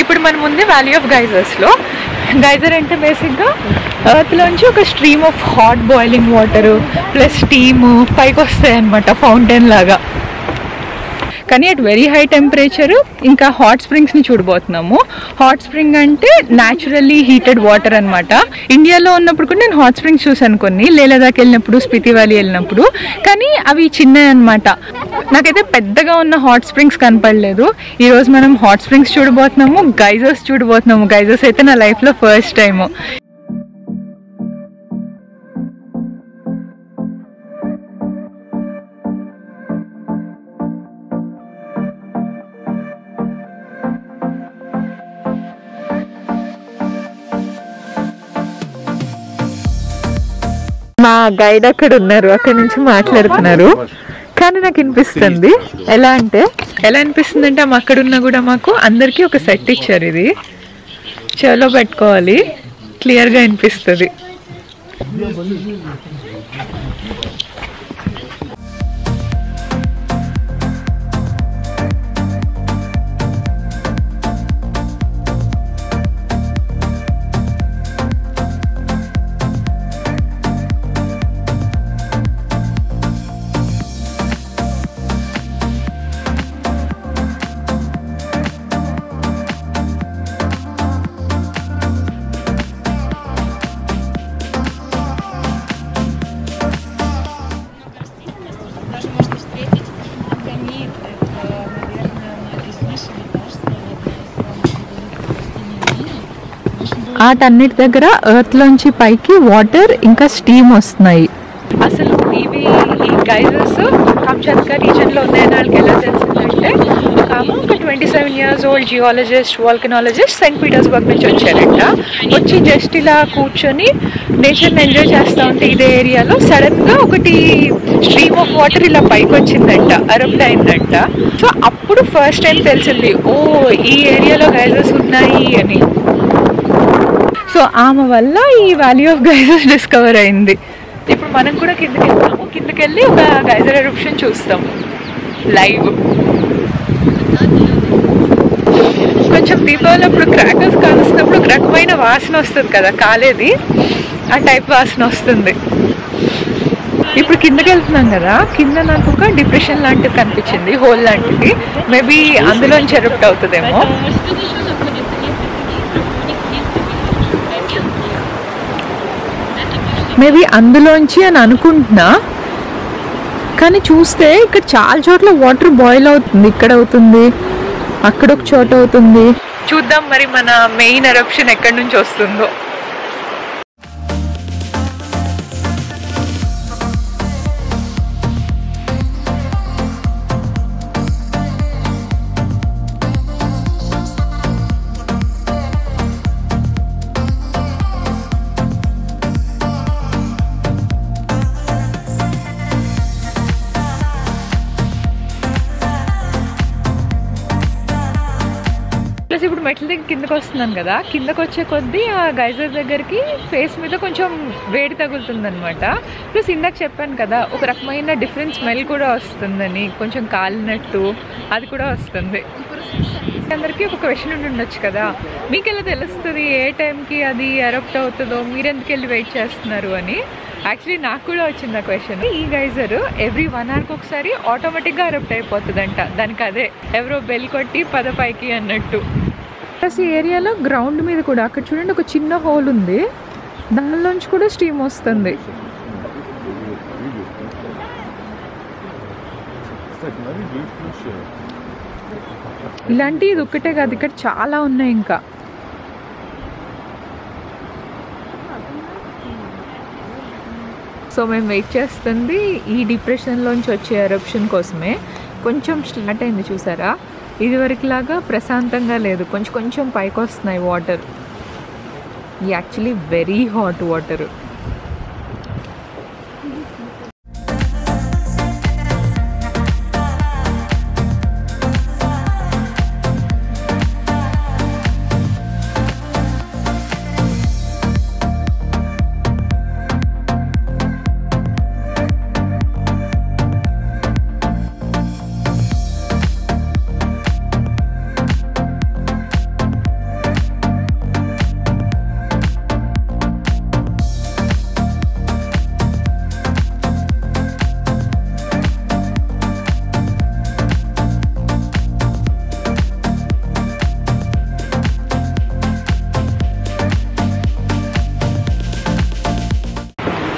ఇప్పుడు మనం ఉంది వ్యాలీ ఆఫ్ గైజర్స్లో గైజర్ అంటే బేసిక్గా ఎర్త్లోంచి ఒక stream of hot boiling water plus steam పైకి వస్తాయి అనమాట ఫౌంటైన్ లాగా కానీ అట్ వెరీ హై టెంపరేచర్ ఇంకా హాట్ స్ప్రింగ్స్ ని చూడబోతున్నాము హాట్ స్ప్రింగ్ అంటే న్యాచురల్లీ హీటెడ్ వాటర్ అన్నమాట ఇండియాలో ఉన్నప్పుడు కూడా నేను హాట్ స్ప్రింగ్స్ చూసాను కొన్ని లేలదాకి వెళ్ళినప్పుడు స్పితి వ్యాలీ వెళ్ళినప్పుడు కానీ అవి చిన్నవి అనమాట నాకైతే పెద్దగా ఉన్న హాట్ స్ప్రింగ్స్ కనపడలేదు ఈ రోజు మనం హాట్ స్ప్రింగ్స్ చూడబోతున్నాము గైజర్స్ చూడబోతున్నాము గైజర్స్ అయితే నా లైఫ్ లో ఫస్ట్ టైం మా గైడ్ అక్కడ ఉన్నారు అక్కడ నుంచి మాట్లాడుతున్నారు కానీ నాకు అనిపిస్తుంది ఎలా అంటే ఎలా అనిపిస్తుంది అంటే ఆమె అక్కడ ఉన్నా కూడా మాకు అందరికీ ఒక సెట్ ఇచ్చారు ఇది చెవిలో పెట్టుకోవాలి క్లియర్గా అనిపిస్తుంది Можно встретить камин. Это, наверное, измышленный, да, что ли, వాటన్నిటి దగ్గర ఎర్త్ లోంచి పైకి వాటర్ ఇంకా స్టీమ్ వస్తున్నాయి అసలు ఇవి ఈ గైజర్స్ కామ్చాత్కా రీజన్ లో ఉన్నాయని వాళ్ళకి ఎలా తెలిసిందంటే ఒక ఆమె ఒక twenty seven years old geologist volcanologist Saint Petersburg నుంచి వచ్చారంట వచ్చి జస్ట్ ఇలా కూర్చొని నేచర్ని ఎంజాయ్ చేస్తూ ఉంటే ఇదే ఏరియాలో సడన్ గా ఒకటి స్ట్రీమ్ ఆఫ్ వాటర్ ఇలా పైకి వచ్చిందంట అరప్ట్ అయిందంట సో అప్పుడు ఫస్ట్ టైం తెలిసింది ఓ ఈ ఏరియాలో గైజర్స్ ఉన్నాయి అని సో ఆమె వల్ల ఈ వాల్యూ ఆఫ్ గైజర్స్ డిస్కవర్ అయింది ఇప్పుడు మనం కూడా కిందకి వెళ్తాము కిందకి వెళ్ళి ఒక గైజర్ ఎరప్షన్ చూస్తాము లైవ్ కొంచెం దీపావళి అప్పుడు క్రాకర్స్ కాలుస్తున్నప్పుడు ఒక రకమైన వాసన వస్తుంది కదా కాలేది ఆ టైప్ వాసన వస్తుంది ఇప్పుడు కిందకి వెళ్తున్నాం కదా కింద నాకు ఒక డిప్రెషన్ లాంటిది కనిపించింది హోల్ లాంటిది మేబీ అందులోంచి ఎరప్ట్ అవుతుందేమో Это еще находится несколько метров. Это మేబీ అందులోంచి అని అనుకుంటున్నా కానీ చూస్తే ఇక్కడ చాలా చోట్ల వాటర్ బాయిల్ అవుతుంది ఇక్కడ అవుతుంది అక్కడ ఒక చోట అవుతుంది చూద్దాం మరి మన మెయిన్ ఎరప్షన్ ఎక్కడి నుంచి వస్తుందో ప్లస్ ఇప్పుడు మెట్ల దగ్గర కిందకి వస్తున్నాను కదా కిందకి వచ్చే కొద్దీ ఆ గైజర్ దగ్గరికి ఫేస్ మీద కొంచెం వేడి తగులుతుంది అనమాట ప్లస్ ఇందాక చెప్పాను కదా ఒక రకమైన డిఫరెంట్ స్మెల్ కూడా వస్తుందని కొంచెం కాలినట్టు అది కూడా వస్తుంది అందరికీ ఒక క్వశ్చన్ ఉండి ఉండొచ్చు కదా మీకు ఎలా తెలుస్తుంది ఏ టైంకి అది ఎరప్ట్ అవుతుందో మీరు ఎందుకు వెళ్ళి వెయిట్ చేస్తున్నారు అని యాక్చువల్లీ నాకు కూడా వచ్చింది ఆ క్వశ్చన్ ఈ గైజర్ ఎవ్రీ వన్ అవర్కి ఒకసారి ఆటోమేటిక్గా ఎరప్ట్ అయిపోతుందంట దానికి అదే ఎవరో బెల్ కొట్టి పద పైకి అన్నట్టు ప్లస్ ఈ ఏరియాలో గ్రౌండ్ మీద కూడా అక్కడ చూడండి ఒక చిన్న హోల్ ఉంది దానిలోంచి కూడా స్టీమ్ వస్తుంది Кстати, на видео их включают. ఇలాంటి ఇది ఒక్కటే కాదు ఇక్కడ చాలా ఉన్నాయి ఇంకా సో మేము వెయిట్ చేస్తుంది ఈ డిప్రెషన్లోంచి వచ్చే ఎరప్షన్ కోసమే కొంచెం స్టార్ట్ అయింది చూసారా ఇదివరకులాగా ప్రశాంతంగా లేదు కొంచెం కొంచెం పైకి వస్తున్నాయి water actually very hot water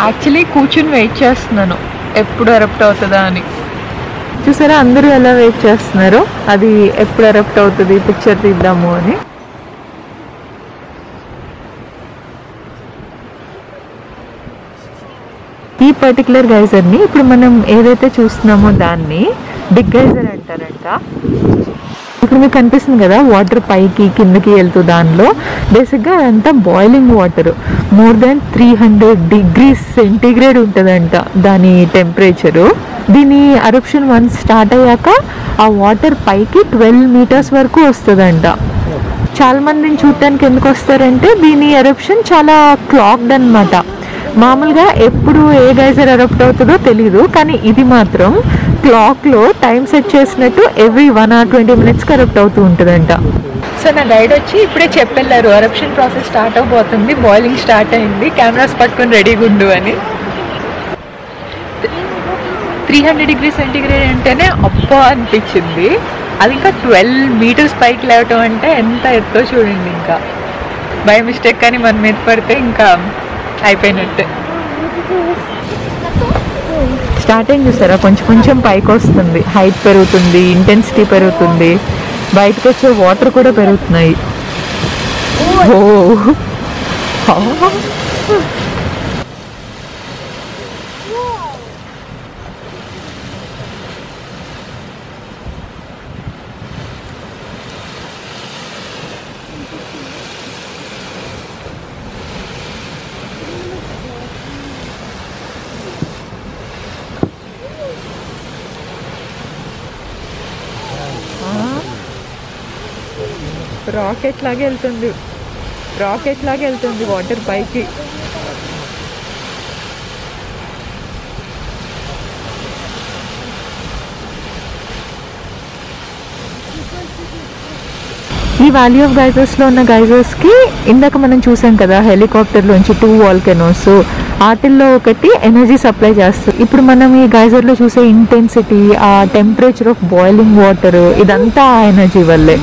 actually కూర్చుని వెయిట్ చేస్తున్నాను ఎప్పుడు ఎరప్ట్ అవుతుందా అని చూసారా అందరూ ఎలా వెయిట్ చేస్తున్నారు అది ఎప్పుడు ఎరప్ట్ అవుతుంది పిక్చర్ తీద్దాము అని ఈ పర్టికులర్ గైజర్ని ఇప్పుడు మనం ఏదైతే చూస్తున్నామో దాన్ని బిగ్ గైజర్ అంటారంట ఇప్పుడు మీకు కనిపిస్తుంది కదా వాటర్ పైకి కిందకి వెళ్తూ దానిలో బేసిక్గా అదంతా boiling water more than three hundred degrees centigrade ఉంటుందంట దాని టెంపరేచరు దీని అరప్షన్ వన్స్ స్టార్ట్ అయ్యాక ఆ వాటర్ పైకి ట్వెల్వ్ మీటర్స్ వరకు వస్తుందంట చాలా మందిని చూడటానికి ఎందుకు వస్తారంటే దీని ఎరప్షన్ చాలా క్లాక్డ్ అన్నమాట మామూలుగా ఎప్పుడు ఏ గైజర్ ఎరప్ట్ అవుతుందో తెలియదు కానీ ఇది మాత్రం క్లాక్లో టైం సెట్ చేసినట్టు ఎవ్రీ వన్ ఆర్ ట్వంటీ మినిట్స్కి ఎరప్ట్ అవుతూ ఉంటుందంట సో నా గైడ్ వచ్చి ఇప్పుడే చెప్పెళ్ళారు ఎరప్షన్ ప్రాసెస్ స్టార్ట్ అవబోతుంది బాయిలింగ్ స్టార్ట్ అయింది కెమెరాస్ పట్టుకొని రెడీగా ఉండు అని త్రీ హండ్రెడ్ డిగ్రీ సెంటిగ్రేడ్ అంటేనే అబ్బా అనిపించింది అది ఇంకా ట్వెల్వ్ మీటర్స్ పైకి లేవటం అంటే ఎంత ఎత్తో చూడండి ఇంకా బై మిస్టేక్ కానీ మన మీద పడితే ఇంకా అయిపోయినట్టే స్టార్టింగ్ చూసారా కొంచెం కొంచెం పైకి వస్తుంది హైట్ పెరుగుతుంది ఇంటెన్సిటీ పెరుగుతుంది బయటకు వచ్చే వాటర్ కూడా పెరుగుతున్నాయి ఓ రాకెట్ లాగా వెళ్తుంది రాకెట్ లాగా వెళ్తుంది వాటర్ పైకి ఈ వాల్యూ ఆఫ్ గైజర్స్లో ఉన్న గైజర్స్కి ఇందాక మనం చూసాం కదా హెలికాప్టర్లోంచి టూ వాల్కెనోస్ వాటిల్లో ఒకటి ఎనర్జీ సప్లై చేస్తుంది ఇప్పుడు మనం ఈ గైజర్లో చూసే ఇంటెన్సిటీ ఆ టెంపరేచర్ ఆఫ్ బాయిలింగ్ వాటర్ ఇదంతా ఆ ఎనర్జీ వల్లే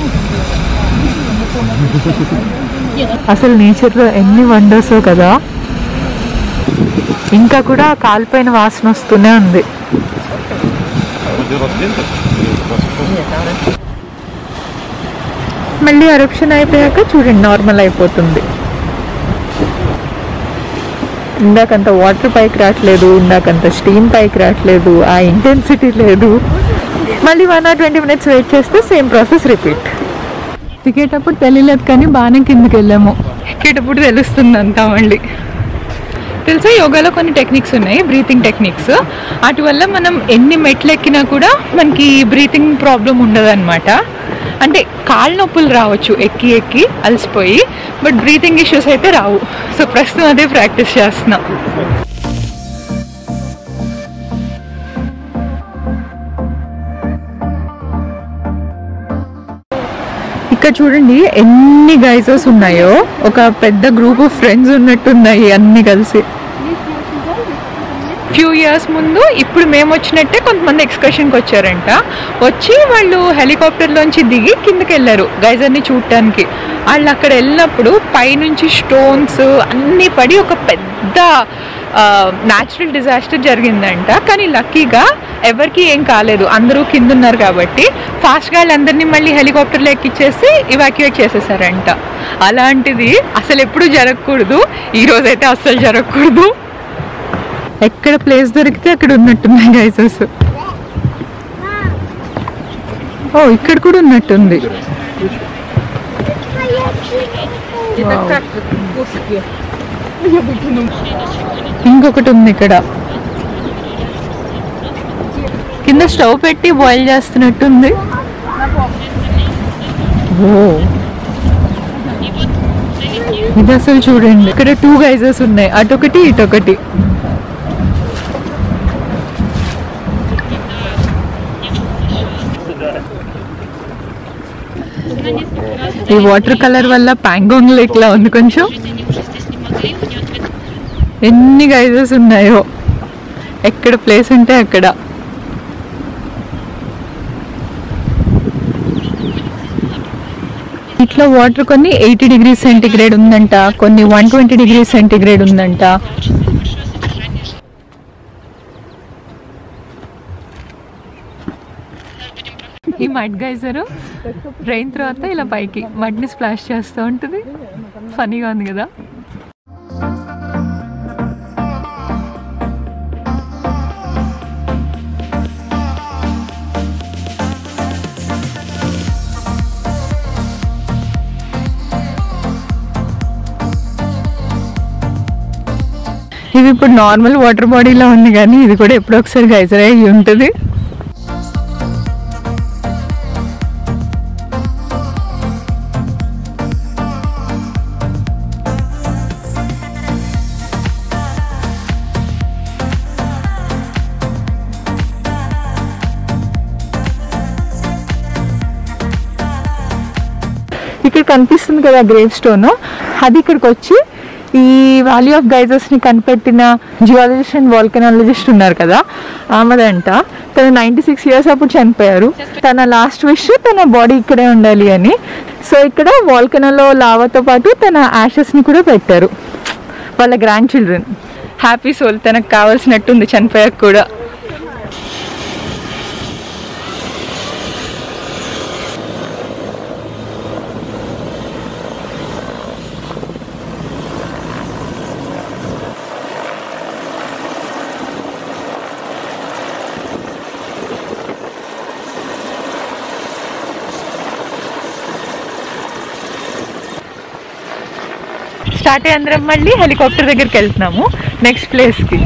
అసలు నేచర్లో ఎన్ని వండర్స్ కదా ఇంకా కూడా కాలిపోయిన వాసన వస్తూనే ఉంది మళ్ళీ అరప్షన్ అయిపోయాక చూడండి నార్మల్ అయిపోతుంది ఇందాకంత వాటర్ పైకి రావట్లేదు ఇందాకంత స్టీమ్ పైకి రావట్లేదు ఆ ఇంటెన్సిటీ లేదు మళ్ళీ one or twenty minutes wait చేస్తే సేమ్ ప్రాసెస్ రిపీట్ దిగేటప్పుడు తెలియలేదు కానీ బాగానే కిందకి వెళ్ళాము ఎక్కేటప్పుడు తెలుస్తుంది అంతా మళ్ళీ తెలుసా యోగాలో కొన్ని టెక్నిక్స్ ఉన్నాయి బ్రీతింగ్ టెక్నిక్స్ వాటి వల్ల మనం ఎన్ని మెట్లు ఎక్కినా కూడా మనకి బ్రీతింగ్ ప్రాబ్లం ఉండదు అనమాట అంటే కాళ్ళ నొప్పులు రావచ్చు ఎక్కి ఎక్కి అలసిపోయి బట్ బ్రీతింగ్ ఇష్యూస్ అయితే రావు సో ప్రస్తుతం అదే ప్రాక్టీస్ చేస్తున్నా ఇక్కడ చూడండి ఎన్ని గైజర్స్ ఉన్నాయో ఒక పెద్ద గ్రూప్ ఆఫ్ ఫ్రెండ్స్ ఉన్నట్టున్నాయి అన్ని కలిసి ఫ్యూ ఇయర్స్ ముందు ఇప్పుడు మేము వచ్చినట్టే కొంతమంది ఎక్స్కర్షన్కి వచ్చారంట వచ్చి వాళ్ళు హెలికాప్టర్లోంచి దిగి కిందకి వెళ్ళారు గైజర్ని చూడటానికి వాళ్ళు అక్కడ వెళ్ళినప్పుడు పైనుంచి స్టోన్స్ అన్నీ పడి ఒక పెద్ద న్యాచురల్ డిజాస్టర్ జరిగిందంట కానీ లక్కీగా ఎవరికి ఏం కాలేదు అందరూ కింద ఉన్నారు కాబట్టి ఫాస్ట్గా వాళ్ళందరినీ మళ్ళీ హెలికాప్టర్లో ఎక్కిచ్చేసి ఇవాక్యువేట్ చేసేసారంట అలాంటిది అసలు ఎప్పుడు జరగకూడదు ఈ రోజైతే అస్సలు జరగకూడదు ఎక్కడ ప్లేస్ దొరికితే అక్కడ ఉన్నట్టున్నాయి గైసెస్ ఓ ఇక్కడ కూడా ఉన్నట్టుంది ఇంకొకటి ఉంది ఇక్కడ కింద స్టవ్ పెట్టి బాయిల్ చేస్తున్నట్టుంది ఓ ఇది అసలు చూడండి ఇక్కడ టూ గైజెస్ ఉన్నాయి అటొకటి ఇటొకటి ఈ వాటర్ కలర్ వల్ల ప్యాంగోంగ్ లేక్ లా ఉంది కొంచెం Они уже здесь не могли, у нее ответ ఎన్ని గైజెస్ ఉన్నాయో ఎక్కడ ప్లేస్ ఉంటే అక్కడ ఇట్లా వాటర్ కొన్ని ఎయిటీ డిగ్రీ సెంటిగ్రేడ్ ఉందంట కొన్ని వన్ ట్వంటీ డిగ్రీ సెంటిగ్రేడ్ ఉందంట большое содержание ఈ మడ్ గైజరు రెయిన్ తర్వాత ఇలా పైకి మడ్ని స్ప్లాష్ చేస్తూ ఉంటుంది ఫనీగా ఉంది కదా ఇది ఇప్పుడు నార్మల్ వాటర్ బాడీలో ఉంది కానీ ఇది కూడా ఎప్పుడో ఒకసారి గైజర్ అయ్యి ఉంటుంది ఇక్కడ కనిపిస్తుంది కదా గ్రేవ్ స్టోన్ అది ఇక్కడికి వచ్చి ఈ వాల్యూ ఆఫ్ గైజర్స్ని కనిపెట్టిన జియాలజిస్ట్ అండ్ వాల్కనాలజిస్ట్ ఉన్నారు కదా ఆమెదంట తను నైంటీ సిక్స్ ఇయర్స్ అప్పుడు చనిపోయారు తన లాస్ట్ విష్ తన బాడీ ఇక్కడే ఉండాలి అని సో ఇక్కడ వాల్కనోలో లావాతో పాటు తన యాషెస్ని కూడా పెట్టారు వాళ్ళ గ్రాండ్ చిల్డ్రన్ హ్యాపీ సోల్ తనకు కావాల్సినట్టుంది చనిపోయాక కూడా స్టార్ట్ అయ్యి అందరం మళ్ళీ హెలికాప్టర్ దగ్గరికి వెళ్తున్నాము నెక్స్ట్ ప్లేస్కి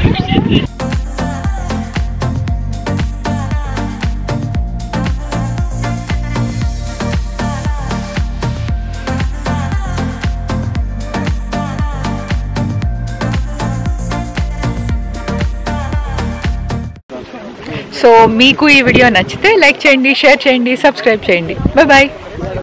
సో మీకు ఈ వీడియో నచ్చితే లైక్ చేయండి షేర్ చేయండి సబ్స్క్రైబ్ చేయండి బాయ్ బాయ్